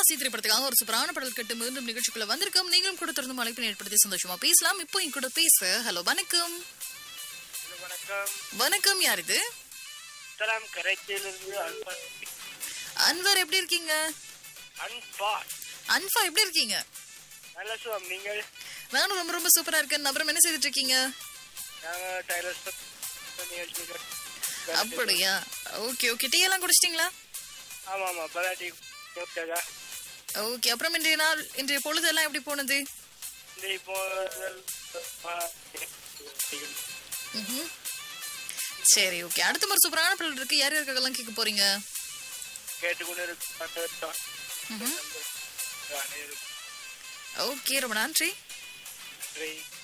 தேவதாசி திரைப்படத்துக்காக ஒரு சூப்பரான பாடல் கட்டு மீண்டும் நிகழ்ச்சிக்குள்ள வந்திருக்கோம் நீங்களும் கூட தொடர்ந்து அழைப்பினை ஏற்படுத்தி சந்தோஷமா பேசலாம் இப்போ என் கூட பேச ஹலோ வணக்கம் வணக்கம் வணக்கம் யார் இது சலாம் கரைச்சியிலிருந்து அன்பா அன்வர் எப்படி இருக்கீங்க அன்பா அன்ஃபா எப்படி இருக்கீங்க நல்ல சுகம் நீங்கள் நானும் ரொம்ப ரொம்ப சூப்பரா இருக்கேன் அப்புறம் என்ன செய்துட்டு இருக்கீங்க நாங்க டைலர்ஸ் நிகழ்ச்சிகள் அப்படியா ஓகே ஓகே டீ எல்லாம் குடிச்சிட்டீங்களா ஆமா ஆமா பலாட்டி ஓகேதா ஓகே அப்புறம் இன்றைய நாள் இன்றைய பொழுதெல்லாம் எப்படி போனது இந்த இப்போ ம்ஹும். சரி ஓகே அடுத்த ஒரு சூப்பரான பாடல் இருக்கு யார் யாருக்கெல்லாம் கேட்க போறீங்க கேட்டுக்கொண்டு இருக்கோம் ம்ஹும். ஓகே ரொம்ப நன்றி நன்றி